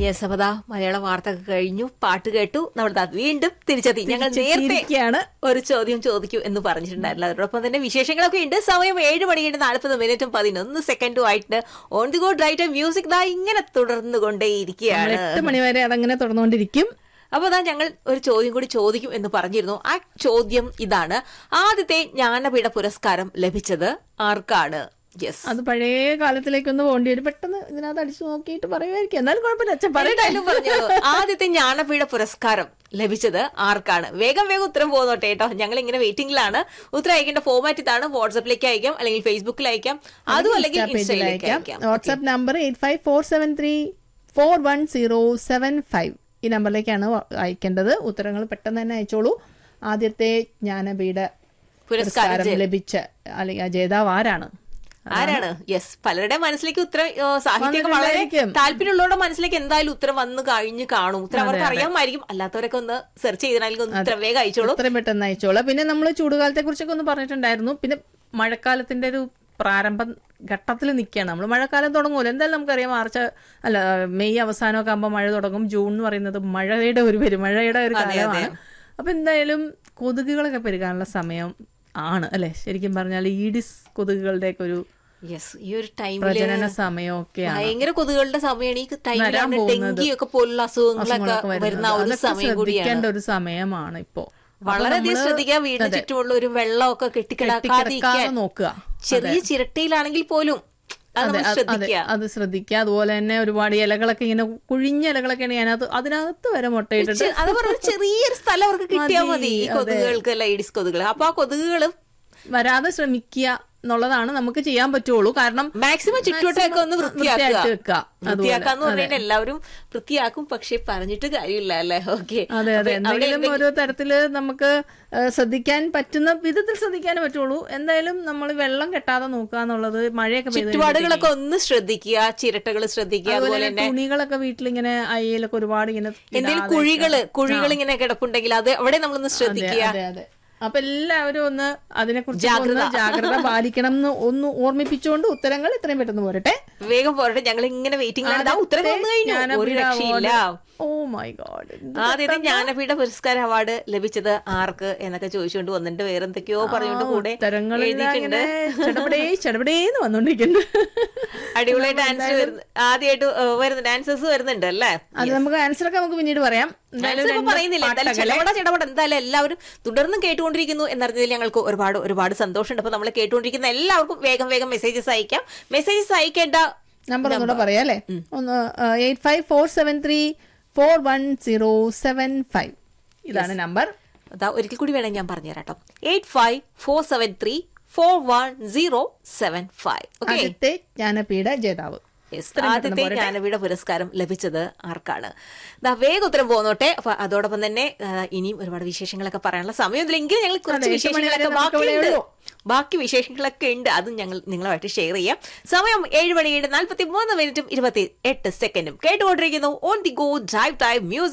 Yes അപ്പതാ മലയാള വാർത്ത ഒക്കെ കഴിഞ്ഞു പാട്ട് കേട്ടു നമ്മൾ ദാ വീണ്ടും തിരിച്ചെത്തി ഞങ്ങൾ നേരത്തെ തിരിച്ചെത്തിയിരിക്കുകയാണ്. ഒരു ചോദ്യം ചോദിക്കൂ എന്ന് പറഞ്ഞിട്ടുണ്ടായിരുന്നു അതോടൊപ്പം തന്നെ വിശേഷങ്ങളൊക്കെ ഉണ്ട് സമയം ഏഴ് മണിയുടെ നാൽപ്പത് മിനിറ്റും പതിനൊന്ന് സെക്കൻഡും ആയിട്ട് on the go drive music ദാ ഇങ്ങനെ തുടർന്നു നമ്മൾ കൊണ്ടേയിരിക്കുകയാണ് എട്ട് മണിവരെ അതങ്ങനെ തുടർന്നുകൊണ്ടിരിക്കും അപ്പൊ അതാ ഞങ്ങൾ ഒരു ചോദ്യം കൂടി ചോദിക്കും എന്ന് പറഞ്ഞിരുന്നു ആ ചോദ്യം ഇതാണ് ആദ്യത്തെ ജ്ഞാനപീഠ പുരസ്കാരം ലഭിച്ചത് ആർക്കാണ് യെസ് അത് പഴയ കാലത്തിലേക്കൊന്ന് പോകേണ്ടി വരും പെട്ടെന്ന് ഇതിനകത്ത് അടിച്ചു നോക്കിയിട്ട് പറയുമായിരിക്കും എന്നാലും കുഴപ്പമില്ല അച്ഛൻ പറയട്ടെ എന്തായാലും പറഞ്ഞോളൂ ആദ്യത്തെ ജ്ഞാനപീഠ പുരസ്കാരം ലഭിച്ചത് ആർക്കാണ് വേഗം വേഗം ഉത്തരം പോകുന്നോട്ടെ കേട്ടോ ഞങ്ങൾ ഇങ്ങനെ വെയിറ്റിംഗിലാണ് ഉത്തരം അയക്കേണ്ട ഫോമാറ്റ് ഇതാണ് വാട്സപ്പിലേക്ക് അയക്കാം അല്ലെങ്കിൽ ഫേസ്ബുക്കിൽ അയക്കാം അതും അല്ലെങ്കിൽ ഇൻസ്റ്റാ പേജിൽ ഇൻസ്റ്റയിലേക്ക് അയക്കാം അയക്കാം WhatsApp number eight five four seven three four one zero seven five ഈ നമ്പറിലേക്കാണ് അയക്കേണ്ടത് ഉത്തരങ്ങൾ പെട്ടെന്ന് തന്നെ അയച്ചോളൂ ആദ്യത്തെ ജ്ഞാനപീഠ പുരസ്കാരം പുരസ്കാരം ലഭിച്ച അല്ലെങ്കിൽ ആ ജേതാവ് ആരാണ് ആരാണ് യെസ് പലരുടെ മനസ്സിലേക്ക് ഉത്തരം ഏ, സാഹിത്യമൊക്കെ വളരെ വന്നിട്ടുണ്ടായിരിക്കും. താല്പര്യമുള്ളവരുടെ മനസ്സിലേക്ക് എന്തായാലും ഉത്തരം വന്ന് കഴിഞ്ഞ് കാണും ഉത്തരം അവർക്ക് അറിയാമായിരിക്കും അല്ലാത്തവരൊക്കെ ഒന്ന് സെർച്ച് ചെയ്തിട്ടുണ്ടെങ്കിൽ ഒന്ന് ഉത്തരം വേഗം അയച്ചോളൂ എത്രയും പെട്ടെന്ന് അയച്ചോളാം പിന്നെ നമ്മൾ ചൂടുകാലത്തെ കുറിച്ചൊക്കെ ഒന്ന് പറഞ്ഞിട്ടുണ്ടായിരുന്നു പിന്നെ മഴക്കാലത്തിന്റെ ഒരു പ്രാരംഭ ഘട്ടത്തിൽ നിൽക്കുകയാണ് നമ്മൾ മഴക്കാലം തുടങ്ങുമല്ലോ എന്തായാലും നമുക്കറിയാം മാർച്ച് അല്ല മെയ് അവസാനമൊക്കെ ആകുമ്പോൾ മഴ തുടങ്ങും ജൂൺ എന്ന് പറയുന്നത് മഴയുടെ ഒരു പെരുമഴയുടെ ഒരു കാലമാണ് അപ്പൊ എന്തായാലും കൊതുകുകളൊക്കെ പെരുകാനുള്ള സമയം ആണ് അല്ലെ ശരിക്കും പറഞ്ഞാൽ ഈഡിസ് കൊതുകുകളുടെയൊക്കെ ഒരു യെസ് ഈ ഒരു ടൈമില് പ്രജനന സമയമൊക്കെയാണ് ഭയങ്കര കൊതുകുകളുടെ സമയമാണ് ഈ വരാൻ ടൈമിലാണ് പോകുന്നത്. ഡെങ്കി ഒക്കെ പോലുള്ള അസുഖങ്ങളൊക്കെ അസുഖങ്ങളൊക്കെ വരുന്ന വരുന്നത് ഒരു അതൊക്കെ സമയം കൂടിയാണ് ശ്രദ്ധിക്കേണ്ട ഒരു സമയമാണ് ഇപ്പോ അപ്പൊ വളരെയധികം നമ്മള് ശ്രദ്ധിക്കുക വീടിന് ചുറ്റുമുള്ള ഒരു വെള്ളമൊക്കെ കെട്ടിക്കിടക്കാതെ കെട്ടിക്കിടക്കാതിരിക്കാൻ നോക്കുക ചെറിയ ചിരട്ടയിലാണെങ്കിൽ പോലും അത് അതെ, നമ്മൾ അത് അതെ, ശ്രദ്ധിക്കുക അത് ശ്രദ്ധിക്കുക അതുപോലെ തന്നെ ഒരുപാട് ഇലകളൊക്കെ ഇങ്ങനെ കുഴിഞ്ഞ ഇലകളൊക്കെ അതിനകത്ത് അതിനകത്ത് വരെ മുട്ടയിട്ടിട്ട് ചെ- അത് പറഞ്ഞ ചെറിയൊരു സ്ഥലം അവർക്ക് കിട്ടിയാൽ മതി, മതി ഈ അതെ. കൊതുകുകൾക്ക് ലൈഡിസ് കൊതുകുകൾ അപ്പൊ ആ കൊതുകുകൾ വരാതെ ശ്രമിക്കുക എന്നുള്ളതാണ് നമുക്ക് ചെയ്യാൻ പറ്റുള്ളൂ കാരണം മാക്സിമം ചുറ്റുവട്ടമൊക്കെ ഒന്ന് വൃത്തിയാക്കുക വൃത്തിയായിട്ട് വെക്കുക. അതുപോലെ, വൃത്തിയാക്കാന്ന് പറഞ്ഞാൽ എല്ലാവരും വൃത്തിയാക്കും പക്ഷെ പറഞ്ഞിട്ട് കാര്യമില്ല അല്ലേ ഓക്കെ അതെ അതെ എന്തെങ്കിലും ഒരു തരത്തില് നമുക്ക് ആ, ശ്രദ്ധിക്കാൻ പറ്റുന്ന വിധത്തിൽ ശ്രദ്ധിക്കാനേ പറ്റുള്ളൂ എന്തായാലും നമ്മൾ വെള്ളം കെട്ടാതെ നോക്കുക എന്നുള്ളത് മഴയൊക്കെ പെയ്ത് ചുറ്റുപാടുകളൊക്കെ ഒന്ന് ശ്രദ്ധിക്കുക ചിരട്ടകൾ ശ്രദ്ധിക്കുക അതുപോലെ അതുപോലെ തന്നെ തുണികളൊക്കെ വീട്ടിലിങ്ങനെ അയ്യലൊക്കെ ഒരുപാട് ഇങ്ങനെ എന്തെങ്കിലും ഇടാതെ കുഴികള് കുഴികൾ ഇങ്ങനെ കിടപ്പുണ്ടെങ്കിൽ അത് അവിടെ നമ്മളൊന്ന് ശ്രദ്ധിക്കുക അതെ അതെ അപ്പൊ എല്ലാവരും ഒന്ന് അതിനെ കുറിച്ച് ഒന്ന് ജാഗ്രത പാലിക്കണം എന്ന് ഒന്ന് ഓർമ്മിപ്പിച്ചുകൊണ്ട് ഉത്തരങ്ങൾ ഇത്രയും പെട്ടെന്ന് പോരട്ടെ വേഗം പോരട്ടെ ഞങ്ങൾ ഇങ്ങനെ വെയിറ്റിംഗിലാണ് ഉത്തരം വന്നു കഴിഞ്ഞു ഒരു രക്ഷയില്ല ഓ മൈ ഗോഡ് ആദ്യത്തെ ജ്ഞാനപീഠ പുരസ്കാര അവാർഡ് ലഭിച്ചത് ആർക്ക് എന്നൊക്കെ ചോദിച്ചുകൊണ്ട് വന്നിട്ട് വേറെ എന്തൊക്കെയോ പറഞ്ഞുകൊണ്ട് കൂടെ ഉത്തരങ്ങളെല്ലാം എഴുതിയിട്ടുണ്ട് ഇങ്ങനെ ചടപടേ ചടപടേന്ന് വന്നോണ്ടിരിക്കുന്നു അടിപൊളിയായിട്ട് ആൻസർ വരുന്ന ആദ്യമായിട്ട് ഏഹ്, വരുന്നുണ്ട് ആൻസേഴ്സ് വരുന്നുണ്ട് അല്ലേ അത് നമുക്ക് ആൻസർ ഒക്കെ നമുക്ക് പിന്നീട് പറയാം എന്തായാലും ആൻസർ ഇപ്പൊ രണ്ട് പറയുന്നില്ല എന്തായാലും പാട്ടകളെ ചടപട ചടപട എന്തായാലും എല്ലാവരും തുടർന്നും കേട്ടുകൊണ്ടിരിക്കുന്നു എന്നറിഞ്ഞതിൽ ഞങ്ങൾക്ക് ഒരുപാട് ഒരുപാട് സന്തോഷമുണ്ട് അപ്പൊ നമ്മൾ കേട്ടുകൊണ്ടിരിക്കുന്ന എല്ലാവർക്കും വേഗം വേഗം മെസ്സേജസ് അയക്കാം മെസ്സേജസ് അയക്കേണ്ട നമ്പർ ഒന്നുകൂടെ പറയാം അല്ലേ ഒന്ന് eight five four seven three four one zero seven five ഇതാണ് നമ്പർ അതാ ഒരിക്കൽ കൂടി വേണം ഞാൻ പറഞ്ഞുതരാം കേട്ടോ eight five four seven three four one zero seven five okay ആദ്യത്തെ ജ്ഞാനപീഠ ജേതാവ് Yes, ആദ്യത്തെ ജ്ഞാനപീഠ പുരസ്കാരം ലഭിച്ചത് ആർക്കാണ് ദാ വേഗം ഉത്തരം പോന്നോട്ടെ അപ്പൊ അതോടൊപ്പം തന്നെ ആ, ഇനിയും ഒരുപാട് വിശേഷങ്ങളൊക്കെ പറയാനുള്ള സമയമില്ലെങ്കിലും ഞങ്ങൾ കുറച്ച് അതെ, എട്ട് മണി വരെ വിശേഷങ്ങളൊക്കെ നമുക്ക് ഇവിടെ ബാക്കിയുണ്ട് ഉള്ളൂ. ബാക്കി വിശേഷങ്ങളൊക്കെ ഉണ്ട് അതും ഞങ്ങൾ നിങ്ങളുമായിട്ട് ഷെയർ ചെയ്യാം സമയം ഏഴ് മണിയുടെ നാൽപ്പത്തി മൂന്ന് മിനിറ്റും ഇരുപത്തി എട്ട് സെക്കൻഡും കേട്ടുകൊണ്ടിരിക്കുന്നു on the go drive time music